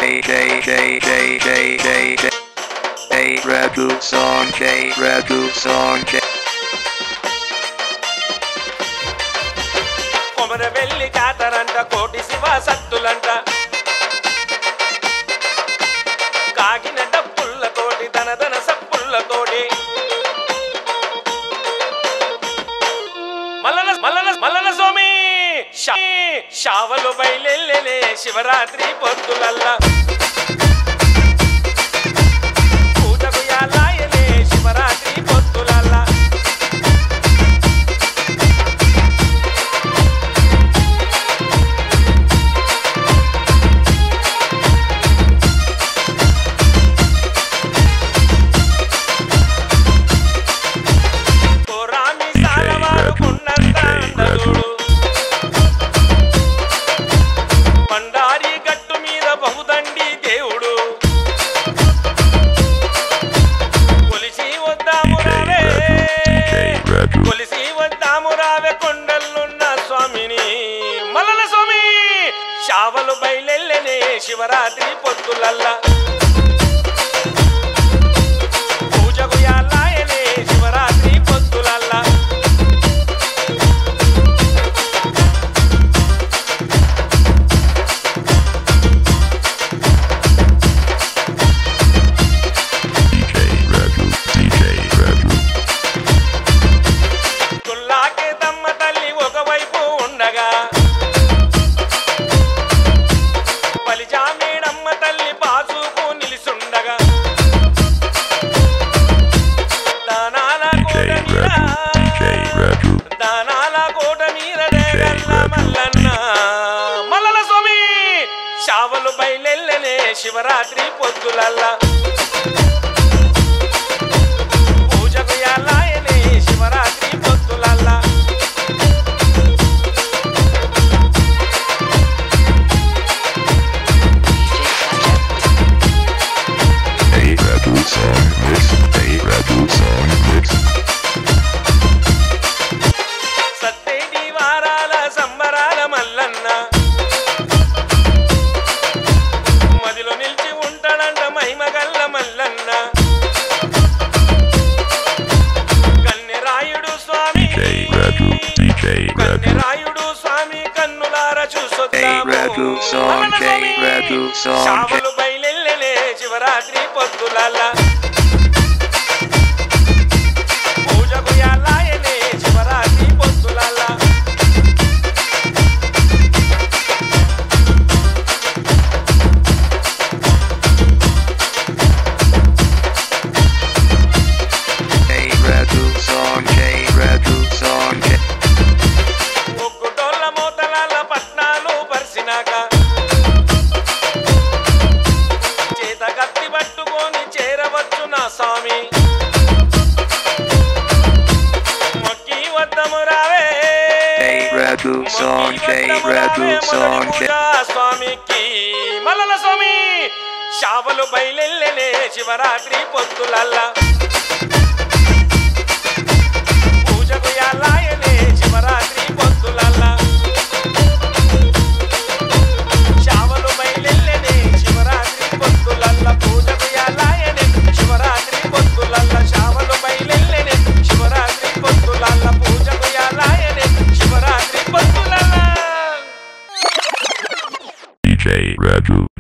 J J J J J J J J Radu song J Radu song J Komara వెళ్ళి కాతరంట కోటి శివ సత్తులంట కాగిన డప్పుల్లతోటి ధనధన సప్పుల్లతోటి మల్లన మల్లన మల్లన స్వామి శా- శావలు బయలెల్లెలే శివరాత్రి పొద్దులల్లా పూజకు యాలాయలే శివరాత్రి పొద్దులల్లా కోరామి సాలవారు కొండంత అందరుడు పండారి గట్టు మీద బహుదండి దేవుడు కొలిసి వద్దాము రావే కొలిసి వద్దాము రావే కొండల్లున్న స్వామిని మల్లన స్వామి శావలు బయలెల్లెనే శివరాత్రి పొద్దులల్లా పూజకు యాలాయనే Shivaratri పొద్దులల్లా DJ Radu, DJ Radu, గుల్లాకే తమ్మ తల్లి ఒకవైపు ఉండగా బలిజామీడమ్మ తల్లి బాజుకు నిలిసుండగా దానాల కోట DJ మీద Radu, DJ Radu, దానాల కోట మీద రేగల్ల మల్లన్న మల్లన స్వామి శావలు బయలెల్లనే శివరాత్రి పొద్దులల్లా పూజకు యాలాయనే Shivaratri పొద్దులల్లా A Radu song mix, A Radu song mix, సత్తేటి వారాల సంబరాల మల్లన్న మదిలో నిలిచి ఉంటాడంట మహిమగల్ల మల్లన్న కన్నెరాయుడు స్వామి DJ Radu, DJ Radu, కన్నెరాయుడు స్వామి కన్నులార చూసొద్దాము Radu song, మల్లన్న J స్వామి, Radu song, J శావలు బయలెల్లెలే శివరాత్రి పొద్దులల్లా పూజకు యాలాయనే Shivaratri పొద్దులల్లా J Radu song, J Radu song, J ఒక్కుటోళ్ళ మోతలాల పట్నాలు పరిసినాక చేత కత్తి పట్టుకొని చేరవచ్చు నా స్వామి మొక్కి వద్దము రావే J Radu song, మొక్కి J వద్దము Radu రావే song, మొదటి J పూజ స్వామికి మల్లన స్వామి శావలు బయలెల్లెలే శివరాత్రి పొద్దులల్లా పూజకు యాలాయనే శివరాత్రి పొద్దులల్లా శావలు బయలెల్లెనే శివరాత్రి పొద్దులల్ల పూజకు యాలాయనే శివరాత్రి పొద్దులల్ల శావలు బయలెల్లెనే శివరాత్రి పొద్దులల్ల పూజకు యాలాయనే శివరాత్రి పొద్దులల్ల DJ Radu.